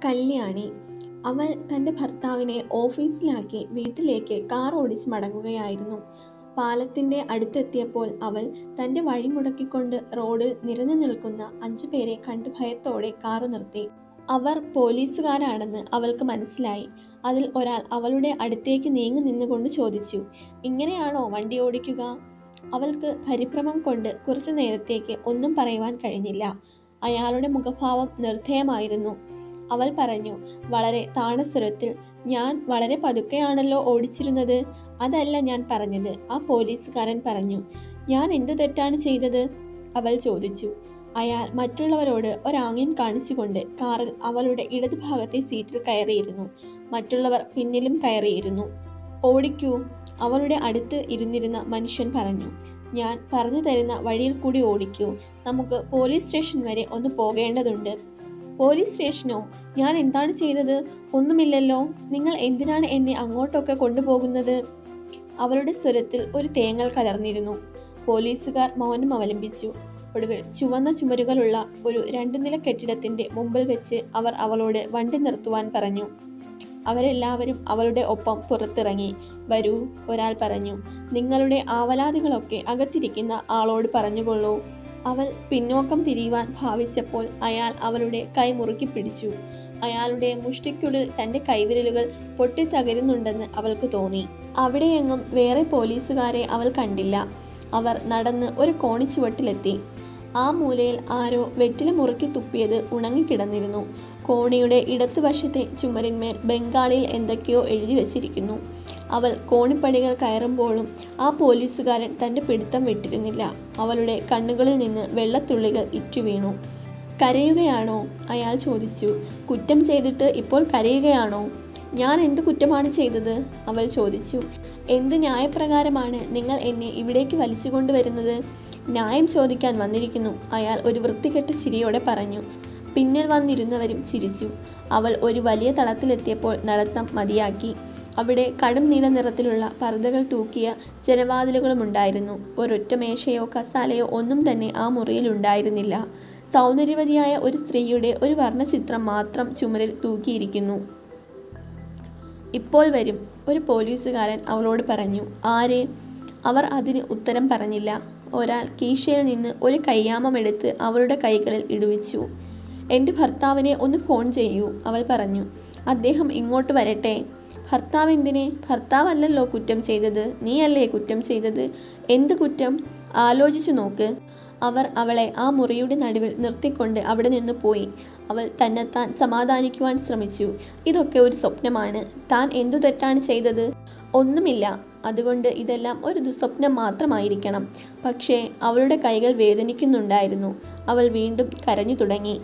കല്യാണി അവൾ തൻ്റെ ഭർത്താവിനെ ഓഫീസിലാക്കി വീട്ടിലേക്ക് കാർ ഓടിച്ച് മടങ്ങുകയായിരുന്നു പാലത്തിൻ്റെ അടുത്തെത്തിയപ്പോൾ അവൾ തൻ്റെ വഴി മുടക്കിക്കൊണ്ട് റോഡിൽ നിരന്നു നിൽക്കുന്ന അഞ്ചു പേരെ കണ്ട് ഭയത്തോടെ കാറ് നിർത്തി അവർ പോലീസുകാരാണെന്ന് അവൾക്ക് മനസ്സിലായി അതിൽ ഒരാൾ അവളുടെ അടുത്തേക്ക് നീങ്ങി നിന്നുകൊണ്ട് ചോദിച്ചു ഇങ്ങനെയാണോ വണ്ടി ഓടിക്കുക അവൾക്ക് പരിഭ്രമം കൊണ്ട് കുറച്ചു നേരത്തേക്ക് ഒന്നും പറയുവാൻ കഴിഞ്ഞില്ല അയാളുടെ മുഖഭാവം നിർദ്ധയമായിരുന്നു അവൾ പറഞ്ഞു വളരെ താണ സ്വരത്തിൽ ഞാൻ വളരെ പതുക്കെയാണല്ലോ ഓടിച്ചിരുന്നത് അതല്ല ഞാൻ പറഞ്ഞത് ആ പോലീസുകാരൻ പറഞ്ഞു ഞാൻ എന്തു തെറ്റാണ് ചെയ്തത് അവൾ ചോദിച്ചു അയാൾ മറ്റുള്ളവരോട് ഒരാംഗ്യം കാണിച്ചുകൊണ്ട് കാറിൽ അവളുടെ ഇടതുഭാഗത്തെ സീറ്റിൽ കയറിയിരുന്നു മറ്റുള്ളവർ പിന്നിലും കയറിയിരുന്നു ഓടിക്കൂ അവളുടെ അടുത്ത് ഇരുന്നിരുന്ന മനുഷ്യൻ പറഞ്ഞു ഞാൻ പറഞ്ഞു തരുന്ന വഴിയിൽ കൂടി ഓടിക്കൂ നമുക്ക് പോലീസ് സ്റ്റേഷൻ വരെ ഒന്ന് പോകേണ്ടതുണ്ട് പോലീസ് സ്റ്റേഷനോ ഞാൻ എന്താണ് ചെയ്തത് ഒന്നുമില്ലല്ലോ നിങ്ങൾ എന്തിനാണ് എന്നെ അങ്ങോട്ടൊക്കെ കൊണ്ടുപോകുന്നത് അവളുടെ സ്വരത്തിൽ ഒരു തേങ്ങൽ കലർന്നിരുന്നു പോലീസുകാർ മൗനം അവലംബിച്ചു ഒടുവിൽ ചുവന്ന ചുമരുകളുള്ള ഒരു രണ്ടു നില കെട്ടിടത്തിന്റെ മുമ്പിൽ വെച്ച് അവർ അവളോട് വണ്ടി നിർത്തുവാൻ പറഞ്ഞു അവരെല്ലാവരും അവളുടെ ഒപ്പം പുറത്തിറങ്ങി വരൂ ഒരാൾ പറഞ്ഞു നിങ്ങളുടെ ആവലാതികളൊക്കെ അകത്തിരിക്കുന്ന ആളോട് പറഞ്ഞുകൊള്ളൂ അവൾ പിന്നോക്കം തിരിയുവാൻ ഭാവിച്ചപ്പോൾ അയാൾ അവളുടെ കൈ മുറുക്കി പിടിച്ചു അയാളുടെ മുഷ്ടിക്കുള്ളിൽ തന്റെ കൈവിരലുകൾ പൊട്ടിത്തകരുന്നുണ്ടെന്ന് അവൾക്ക് തോന്നി അവിടെയെങ്ങും വേറെ പോലീസുകാരെ അവൾ കണ്ടില്ല അവർ നടന്ന് ഒരു കോണിച്ചുവട്ടിലെത്തി ആ മൂലയിൽ ആരോ വെറ്റില മുറുക്കി തുപ്പിയത് ഉണങ്ങിക്കിടന്നിരുന്നു കോണിയുടെ ഇടത്തുവശത്തെ ചുമരിന്മേൽ ബംഗാളിയിൽ എന്തൊക്കെയോ എഴുതി വച്ചിരിക്കുന്നു അവൾ കോണിപ്പടികൾ കയറുമ്പോഴും ആ പോലീസുകാരൻ തൻ്റെ പിടുത്തം വിട്ടിരുന്നില്ല അവളുടെ കണ്ണുകളിൽ നിന്ന് വെള്ളത്തുള്ളികൾ ഇറ്റുവീണു കരയുകയാണോ അയാൾ ചോദിച്ചു കുറ്റം ചെയ്തിട്ട് ഇപ്പോൾ കരയുകയാണോ ഞാൻ എന്ത് കുറ്റമാണ് ചെയ്തത് അവൾ ചോദിച്ചു എന്ത് ന്യായപ്രകാരമാണ് നിങ്ങൾ എന്നെ ഇവിടേക്ക് വലിച്ചു കൊണ്ടുവരുന്നത് ന്യായം ചോദിക്കാൻ വന്നിരിക്കുന്നു അയാൾ ഒരു വൃത്തികെട്ട ചിരിയോടെ പറഞ്ഞു പിന്നിൽ വന്നിരുന്നവരും ചിരിച്ചു അവൾ ഒരു വലിയ തളത്തിലെത്തിയപ്പോൾ നടത്തം മതിയാക്കി അവിടെ കടും നീല നിറത്തിലുള്ള പർദ്ദകൾ തൂക്കിയ ജനവാതിലുകളുമുണ്ടായിരുന്നു ഒരൊറ്റ മേശയോ കസാലയോ ഒന്നും തന്നെ ആ മുറിയിൽ ഉണ്ടായിരുന്നില്ല സൗന്ദര്യവതിയായ ഒരു സ്ത്രീയുടെ ഒരു വർണ്ണചിത്രം മാത്രം ചുമരിൽ തൂക്കിയിരിക്കുന്നു ഇപ്പോൾ വരും ഒരു പോലീസുകാരൻ അവളോട് പറഞ്ഞു ആര് അവർ അതിന് ഉത്തരം പറഞ്ഞില്ല ഒരാൾ കീശയിൽ നിന്ന് ഒരു കയ്യാമമെടുത്ത് അവളുടെ കൈകളിൽ ഇടുവിച്ചു എൻ്റെ ഭർത്താവിനെ ഒന്ന് ഫോൺ ചെയ്യൂ അവൾ പറഞ്ഞു അദ്ദേഹം ഇങ്ങോട്ട് വരട്ടെ ഭർത്താവ് എന്തിനെ ഭർത്താവല്ലല്ലോ കുറ്റം ചെയ്തത് നീയല്ലേ കുറ്റം ചെയ്തത് എന്ത് കുറ്റം ആലോചിച്ചു നോക്ക് അവർ അവളെ ആ മുറിയുടെ നടുവിൽ നിർത്തിക്കൊണ്ട് അവിടെ നിന്ന് പോയി അവൾ തന്നെത്താൻ സമാധാനിക്കുവാൻ ശ്രമിച്ചു ഇതൊക്കെ ഒരു സ്വപ്നമാണ് താൻ എന്തു തെറ്റാണ് ചെയ്തത് ഒന്നുമില്ല അതുകൊണ്ട് ഇതെല്ലാം ഒരു ദുസ്വപ്നം മാത്രമായിരിക്കണം പക്ഷേ അവളുടെ കൈകൾ വേദനിക്കുന്നുണ്ടായിരുന്നു അവൾ വീണ്ടും കരഞ്ഞു തുടങ്ങി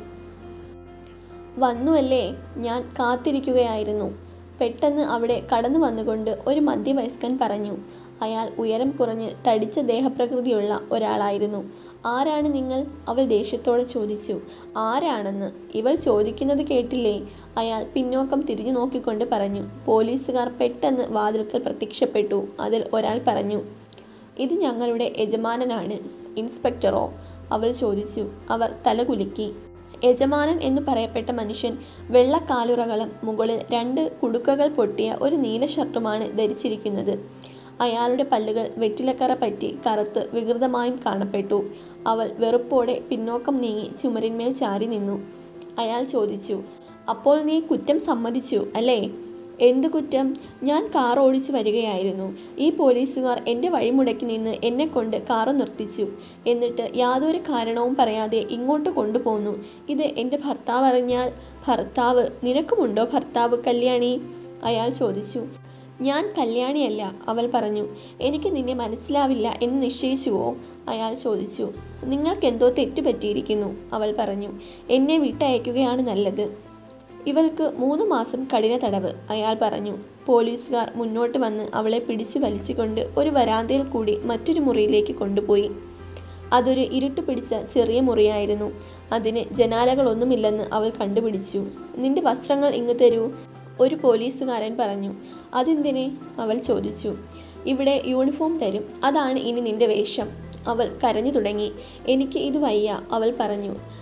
വന്നുവല്ലേ ഞാൻ കാത്തിരിക്കുകയായിരുന്നു പെട്ടെന്ന് അവിടെ കടന്നു വന്നുകൊണ്ട് ഒരു മധ്യവയസ്കൻ പറഞ്ഞു അയാൾ ഉയരം കുറഞ്ഞ് തടിച്ച ദേഹപ്രകൃതിയുള്ള ഒരാളായിരുന്നു ആരാണ് നിങ്ങൾ അവൾ ദേഷ്യത്തോടെ ചോദിച്ചു ആരാണെന്ന് ഇവൾ ചോദിക്കുന്നത് കേട്ടില്ലേ അയാൾ പിന്നോക്കം തിരിഞ്ഞു നോക്കിക്കൊണ്ട് പറഞ്ഞു പോലീസുകാർ പെട്ടെന്ന് വാതിൽക്കൽ പ്രത്യക്ഷപ്പെട്ടു അതിൽ ഒരാൾ പറഞ്ഞു ഇത് ഞങ്ങളുടെ യജമാനനാണ് ഇൻസ്പെക്ടറോ അവൾ ചോദിച്ചു അവർ തലകുലുക്കി യജമാനൻ എന്ന് പറയപ്പെട്ട മനുഷ്യൻ വെള്ളക്കാലുറകളും മുകളിൽ രണ്ട് കുടുക്കകൾ പൊട്ടിയ ഒരു നീല ഷർട്ടുമാണ് ധരിച്ചിരിക്കുന്നത് അയാളുടെ പല്ലുകൾ വെറ്റിലക്കറ പറ്റി കറുത്ത് വികൃതമായും കാണപ്പെട്ടു അവൾ വെറുപ്പോടെ പിന്നോക്കം നീങ്ങി ചുമരിന്മേൽ ചാരി നിന്നു അയാൾ ചോദിച്ചു അപ്പോൾ നീ കുറ്റം സമ്മതിച്ചു അല്ലേ എന്ത് കുറ്റം ഞാൻ കാർ ഓടിച്ചു വരികയായിരുന്നു ഈ പോലീസുകാർ എൻ്റെ വഴിമുടക്കി നിന്ന് എന്നെ കൊണ്ട് കാറ് നിർത്തിച്ചു എന്നിട്ട് യാതൊരു കാരണവും പറയാതെ ഇങ്ങോട്ട് കൊണ്ടുപോന്നു ഇത് എൻ്റെ ഭർത്താവ് അറിഞ്ഞാൽ ഭർത്താവ് നിനക്കുമുണ്ടോ ഭർത്താവ് കല്യാണി അയാൾ ചോദിച്ചു ഞാൻ കല്യാണിയല്ല അവൾ പറഞ്ഞു എനിക്ക് നിന്നെ മനസ്സിലാവില്ല എന്ന് നിശ്ചയിച്ചുവോ അയാൾ ചോദിച്ചു നിങ്ങൾക്കെന്തോ തെറ്റ് പറ്റിയിരിക്കുന്നു അവൾ പറഞ്ഞു എന്നെ വിട്ടയക്കുകയാണ് നല്ലത് ഇവൾക്ക് മൂന്ന് മാസം കഠിന തടവ് അയാൾ പറഞ്ഞു പോലീസുകാർ മുന്നോട്ട് വന്ന് അവളെ പിടിച്ചു വലിച്ചുകൊണ്ട് ഒരു വരാന്തയിൽ കൂടി മറ്റൊരു മുറിയിലേക്ക് കൊണ്ടുപോയി അതൊരു ഇരുട്ട് പിടിച്ച ചെറിയ മുറിയായിരുന്നു അതിന് ജനാലകളൊന്നുമില്ലെന്ന് അവൾ കണ്ടുപിടിച്ചു നിന്റെ വസ്ത്രങ്ങൾ ഇങ്ങ് തരൂ ഒരു പോലീസുകാരൻ പറഞ്ഞു അതെന്തിനെ അവൾ ചോദിച്ചു ഇവിടെ യൂണിഫോം തരും അതാണ് ഇനി നിന്റെ വേഷം അവൾ കരഞ്ഞു തുടങ്ങി എനിക്ക് ഇത് വയ്യ അവൾ പറഞ്ഞു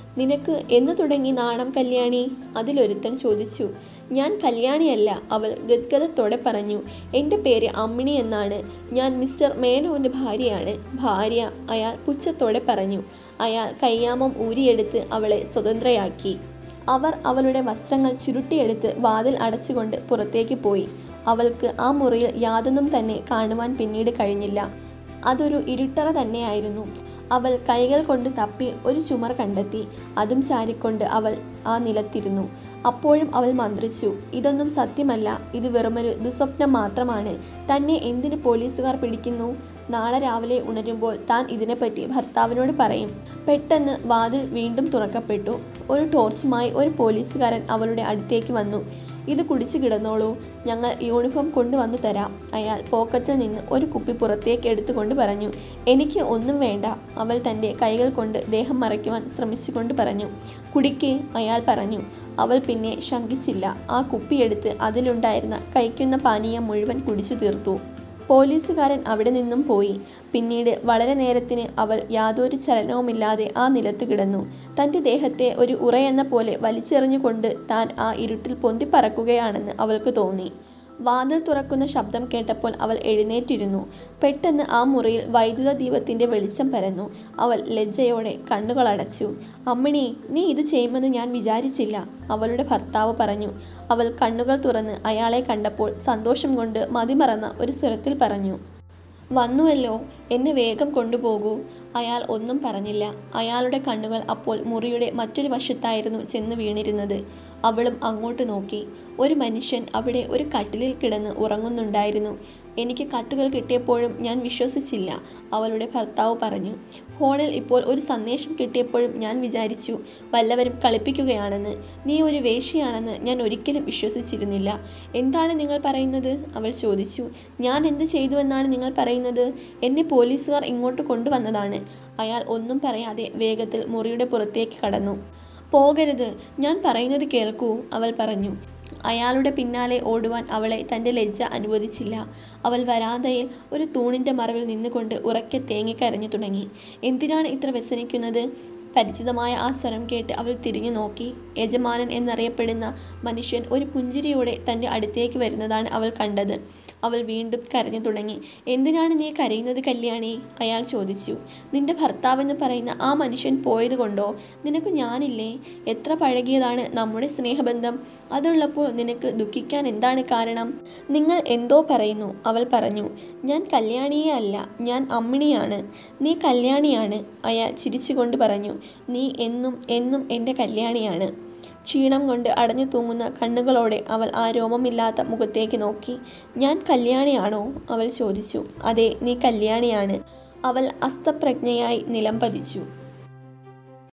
നിനക്ക് എന്ന് തുടങ്ങി നാണം കല്യാണി അതിലൊരുത്തൻ ചോദിച്ചു ഞാൻ കല്യാണിയല്ല അവൾ ഗദ്ഗതത്തോടെ പറഞ്ഞു എൻ്റെ പേര് അമ്മിണി എന്നാണ് ഞാൻ മിസ്റ്റർ മേനോൻ്റെ ഭാര്യയാണ് ഭാര്യ അയാൾ പുച്ഛത്തോടെ പറഞ്ഞു അയാൾ കയ്യാമം ഊരിയെടുത്ത് അവളെ സ്വതന്ത്രയാക്കി അവർ അവളുടെ വസ്ത്രങ്ങൾ ചുരുട്ടിയെടുത്ത് വാതിൽ അടച്ചുകൊണ്ട് പുറത്തേക്ക് പോയി അവൾക്ക് ആ മുറിയിൽ യാതൊന്നും തന്നെ കാണുവാൻ പിന്നീട് കഴിഞ്ഞില്ല അതൊരു ഇരുട്ടറ തന്നെയായിരുന്നു അവൾ കൈകൾ കൊണ്ട് തപ്പി ഒരു ചുമർ കണ്ടെത്തി അതും ചാരിക്കൊണ്ട് അവൾ ആ നിലത്തിരുന്നു അപ്പോഴും അവൾ മന്ത്രിച്ചു ഇതൊന്നും സത്യമല്ല ഇത് വെറുമൊരു ദുസ്വപ്നം മാത്രമാണ് തന്നെ എന്തിന് പോലീസുകാർ പിടിക്കുന്നു നാളെ രാവിലെ ഉണരുമ്പോൾ താൻ ഇതിനെപ്പറ്റി ഭർത്താവിനോട് പറയും പെട്ടെന്ന് വാതിൽ വീണ്ടും തുറക്കപ്പെട്ടു ഒരു ടോർച്ചുമായി ഒരു പോലീസുകാരൻ അവളുടെ അടുത്തേക്ക് വന്നു ഇത് കുടിച്ചു കിടന്നോളൂ ഞങ്ങൾ യൂണിഫോം കൊണ്ടുവന്നു തരാം അയാൾ പോക്കറ്റിൽ നിന്ന് ഒരു കുപ്പി പുറത്തേക്ക് എടുത്തുകൊണ്ട് പറഞ്ഞു എനിക്ക് ഒന്നും വേണ്ട അവൾ തൻ്റെ കൈകൾ കൊണ്ട് ദേഹം മറയ്ക്കുവാൻ ശ്രമിച്ചുകൊണ്ട് പറഞ്ഞു കുടിക്ക് അയാൾ പറഞ്ഞു അവൾ പിന്നെ ശങ്കിച്ചില്ല ആ കുപ്പിയെടുത്ത് അതിലുണ്ടായിരുന്ന കഴിക്കുന്ന പാനീയം മുഴുവൻ കുടിച്ചു തീർത്തു പോലീസുകാരൻ അവിടെ നിന്നും പോയി പിന്നീട് വളരെ നേരത്തിന് അവൾ യാതൊരു ചലനവുമില്ലാതെ ആ നിലത്ത് കിടന്നു തൻ്റെ ദേഹത്തെ ഒരു ഉറയെന്ന പോലെ വലിച്ചെറിഞ്ഞുകൊണ്ട് താൻ ആ ഇരുട്ടിൽ പൊന്തിപ്പറക്കുകയാണെന്ന് അവൾക്ക് തോന്നി വാതിൽ തുറക്കുന്ന ശബ്ദം കേട്ടപ്പോൾ അവൾ എഴുന്നേറ്റിരുന്നു പെട്ടെന്ന് ആ മുറിയിൽ വൈദ്യുത ദീപത്തിൻ്റെ വെളിച്ചം പരന്നു അവൾ ലജ്ജയോടെ കണ്ണുകളടച്ചു അമ്മിണി നീ ഇത് ചെയ്യുമെന്ന് ഞാൻ വിചാരിച്ചില്ല അവളുടെ ഭർത്താവ് പറഞ്ഞു അവൾ കണ്ണുകൾ തുറന്ന് അയാളെ കണ്ടപ്പോൾ സന്തോഷം കൊണ്ട് മതിമറന്ന ഒരു സ്വരത്തിൽ പറഞ്ഞു വന്നുവല്ലോ എന്നെ വേഗം കൊണ്ടുപോകൂ അയാൾ ഒന്നും പറഞ്ഞില്ല അയാളുടെ കണ്ണുകൾ അപ്പോൾ മുറിയുടെ മറ്റൊരു വശത്തായിരുന്നു ചെന്ന് വീണിരുന്നത് അവളും അങ്ങോട്ട് നോക്കി ഒരു മനുഷ്യൻ അവിടെ ഒരു കട്ടിലിൽ കിടന്ന് ഉറങ്ങുന്നുണ്ടായിരുന്നു എനിക്ക് കത്തുകൾ കിട്ടിയപ്പോഴും ഞാൻ വിശ്വസിച്ചില്ല അവളുടെ ഭർത്താവ് പറഞ്ഞു ഫോണിൽ ഇപ്പോൾ ഒരു സന്ദേശം കിട്ടിയപ്പോഴും ഞാൻ വിചാരിച്ചു വല്ലവരും കളിപ്പിക്കുകയാണെന്ന് നീ ഒരു വേശ്യയാണെന്ന് ഞാൻ ഒരിക്കലും വിശ്വസിച്ചിരുന്നില്ല എന്താണ് നിങ്ങൾ പറയുന്നത് അവൾ ചോദിച്ചു ഞാൻ എന്ത് ചെയ്തുവെന്നാണ് നിങ്ങൾ പറയുന്നത് എന്നെ പോലീസുകാർ ഇങ്ങോട്ട് കൊണ്ടുവന്നതാണ് അയാൾ ഒന്നും പറയാതെ വേഗത്തിൽ മുറിയുടെ പുറത്തേക്ക് കടന്നു പോകരുത് ഞാൻ പറയുന്നത് കേൾക്കൂ അവൾ പറഞ്ഞു അയാളുടെ പിന്നാലെ ഓടുവാൻ അവളെ തൻ്റെ ലജ്ജ അനുവദിച്ചില്ല അവൾ വരാന്തയിൽ ഒരു തൂണിൻ്റെ മറവിൽ നിന്നുകൊണ്ട് ഉറക്കെ തേങ്ങിക്കരഞ്ഞു തുടങ്ങി എന്തിനാണ് ഇത്ര വ്യസനിക്കുന്നത് പരിചിതമായ ആ സ്വരം കേട്ട് അവൾ തിരിഞ്ഞു നോക്കി യജമാനൻ എന്നറിയപ്പെടുന്ന മനുഷ്യൻ ഒരു പുഞ്ചിരിയോടെ തൻ്റെ അടുത്തേക്ക് വരുന്നതാണ് അവൾ കണ്ടത് അവൾ വീണ്ടും കരഞ്ഞു തുടങ്ങി എന്തിനാണ് നീ കരയുന്നത് കല്യാണി അയാൾ ചോദിച്ചു നിന്റെ ഭർത്താവെന്ന് പറയുന്ന ആ മനുഷ്യൻ പോയതുകൊണ്ടോ നിനക്ക് ഞാനില്ലേ എത്ര പഴകിയതാണ് നമ്മുടെ സ്നേഹബന്ധം അതുള്ളപ്പോൾ നിനക്ക് ദുഃഖിക്കാൻ എന്താണ് കാരണം നിങ്ങൾ എന്തോ പറയുന്നു അവൾ പറഞ്ഞു ഞാൻ കല്യാണിയെ അല്ല ഞാൻ അമ്മിണിയാണ് നീ കല്യാണിയാണ് അയാൾ ചിരിച്ചുകൊണ്ട് പറഞ്ഞു നീ എന്നും എന്നും എൻ്റെ കല്യാണിയാണ് ക്ഷീണം കൊണ്ട് അടഞ്ഞു തൂങ്ങുന്ന കണ്ണുകളോടെ അവൾ ആ രോമമില്ലാത്ത മുഖത്തേക്ക് നോക്കി ഞാൻ കല്യാണിയാണോ അവൾ ചോദിച്ചു അതെ നീ കല്യാണിയാണ് അവൾ അസ്തപ്രജ്ഞയായി നിലം പതിച്ചു